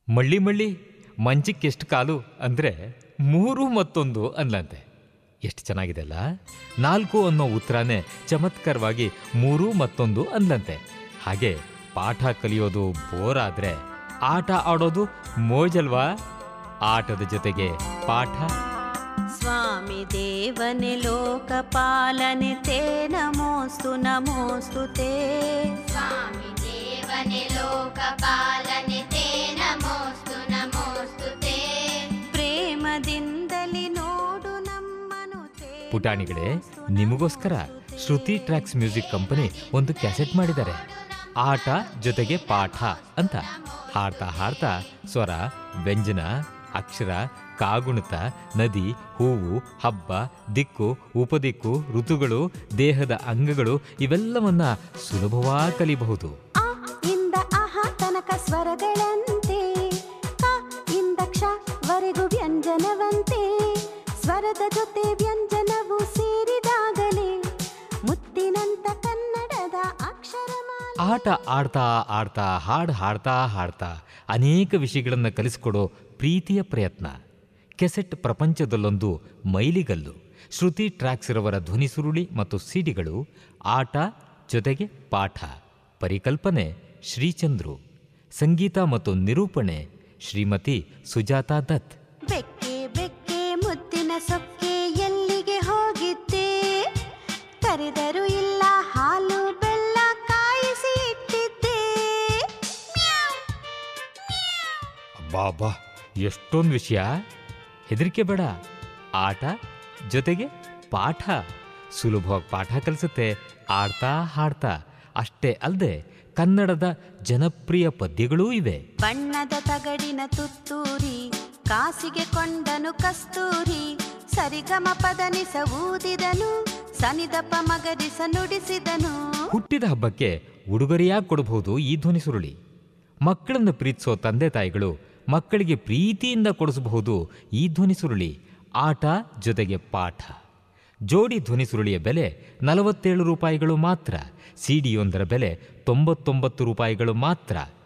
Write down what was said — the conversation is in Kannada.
ಮಳ್ಳಿ ಮಳ್ಳಿ ಮಂಚಕ್ಕೆಷ್ಟು ಕಾಲು ಅಂದರೆ ಮೂರು ಮತ್ತೊಂದು ಅನ್ಲಂತೆ ಎಷ್ಟು ಚೆನ್ನಾಗಿದೆ ಅಲ್ಲ ನಾಲ್ಕು ಅನ್ನೋ ಉತ್ತರನೇ ಚಮತ್ಕಾರವಾಗಿ ಮೂರು ಮತ್ತೊಂದು ಅನ್ಲಂತೆ ಹಾಗೆ ಪಾಠ ಕಲಿಯೋದು ಬೋರ್ ಆದ್ರೆ ಆಟ ಆಡೋದು ಮೋಜಲ್ವಾ ಆಟದ ಜೊತೆಗೆ ಪಾಠ ಸ್ವಾಮಿ ದೇವನೆ ಲೋಕಪಾಲನೆ ತೇ ನಮೋಸ್ತು ನಮೋಸ್ತು ತೇ स्वामि देवने लोकपालने ते नमोऽस्तु नमोऽस्तु ते ಪ್ರೇಮದಿಂದಲಿ ನೋಡು ನಮ್ಮನು ತೇ ಪುಟಾಣಿಗಳೇ ನಿಮಗೋಸ್ಕರ ಶ್ರುತಿ ಟ್ರ್ಯಾಕ್ಸ್ ಮ್ಯೂಸಿಕ್ ಕಂಪನಿ ಒಂದು ಕ್ಯಾಸೆಟ್ ಮಾಡಿದ್ದಾರೆ ಆಟ ಜೊತೆಗೆ ಪಾಠ ಅಂತ ಹಾಡ್ತಾ ಹಾಡ್ತಾ ಸ್ವರ ವ್ಯಂಜನ ಅಕ್ಷರ ಕಾಗುಣಿತ ನದಿ ಹೂವು ಹಬ್ಬ ದಿಕ್ಕು ಉಪದಿಕ್ಕು ಋತುಗಳು ದೇಹದ ಅಂಗಗಳು ಇವೆಲ್ಲವನ್ನ ಸುಲಭವಾಗಿ ಕಲಿಬಹುದು ಆ ಇಂದ ಅಹ ತನಕ ಸ್ವರಗಳಂತೆ ಕ ಇಂದ ಕ್ಷ ವರೆಗೂ ವ್ಯಂಜನವಂತೆ ಸ್ವರದ ಜೊತೆ ವ್ಯಂಜನವು ಸೇರಿದಾಗಲೇ ಮುತ್ತಿನಂತ ಕನ್ನಡದ ಅಕ್ಷರಮಾಲೆ ಆಟ ಆಡ್ತಾ ಆಡ್ತಾ ಹಾಡು ಹಾಡ್ತಾ ಹಾಡ್ತಾ ಅನೇಕ ವಿಷಯಗಳನ್ನು ಕಲಿಸಿಕೊಡೋ ಪ್ರೀತಿಯ ಪ್ರಯತ್ನ ಕೆಸೆಟ್ ಪ್ರಪಂಚದಲ್ಲೊಂದು ಮೈಲಿಗಲ್ಲು ಶ್ರುತಿ ಟ್ರ್ಯಾಕ್ಸ್ ಇರವರ ಧ್ವನಿ ಸುರುಳಿ ಮತ್ತು ಸಿಡಿಗಳು ಆಟ ಜೊತೆಗೆ ಪಾಠ ಪರಿಕಲ್ಪನೆ ಶ್ರೀಚಂದ್ರು ಸಂಗೀತ ಮತ್ತು ನಿರೂಪಣೆ ಶ್ರೀಮತಿ ಸುಜಾತಾ ದತ್ ಬೆಕ್ಕೆ ಬೆಕ್ಕೆ ಮುದ್ದಿನ ಸೊಕ್ಕೆ ಎಲ್ಲಿಗೆ ಹೋಗಿದ್ದೆ ಕರೆದರು ಇಲ್ಲ ಹಾಲು ಬೆಲ್ಲ ಕಾಯಿಸಿ ಇಟ್ಟಿದ್ದೆ ಬಾಬಾ ಎಷ್ಟೊಂದು ವಿಷಯ ಹೆದರಿಕೆ ಬೇಡ ಆಟ ಜೊತೆಗೆ ಪಾಠ ಸುಲಭವಾಗಿ ಪಾಠ ಕಲಿಸುತ್ತೆ ಆಡ್ತಾ ಹಾಡ್ತಾ ಅಷ್ಟೇ ಅಲ್ಲದೆ ಕನ್ನಡದ ಜನಪ್ರಿಯ ಪದ್ಯಗಳೂ ಇವೆ ಬಣ್ಣದ ತಗಡಿನ ತುತ್ತೂರಿ ಕಾಸಿಗೆ ಕೊಂಡನು ಕಸ್ತೂರಿ ಸರಿಗಮ ಪದನಿಸ ಊದಿದನು ಸನಿದಪ ಮಗರಿಸ ನುಡಿಸಿದನು ಹುಟ್ಟಿದ ಹಬ್ಬಕ್ಕೆ ಉಡುಗೊರೆಯಾಗಿ ಕೊಡಬಹುದು ಈ ಧ್ವನಿ ಸುರುಳಿ ಮಕ್ಕಳನ್ನು ಪ್ರೀತಿಸೋ ತಂದೆ ತಾಯಿಗಳು ಮಕ್ಕಳಿಗೆ ಪ್ರೀತಿಯಿಂದ ಕೊಡಿಸಬಹುದು ಈ ಧ್ವನಿ ಸುರುಳಿ ಆಟ ಜೊತೆಗೆ ಪಾಠ ಜೋಡಿ ಧ್ವನಿ ಸುರುಳಿಯ ಬೆಲೆ ನಲವತ್ತೇಳು ರೂಪಾಯಿಗಳು ಮಾತ್ರ ಸಿಡಿಯೊಂದರ ಬೆಲೆ ತೊಂಬತ್ತೊಂಬತ್ತು ರೂಪಾಯಿಗಳು ಮಾತ್ರ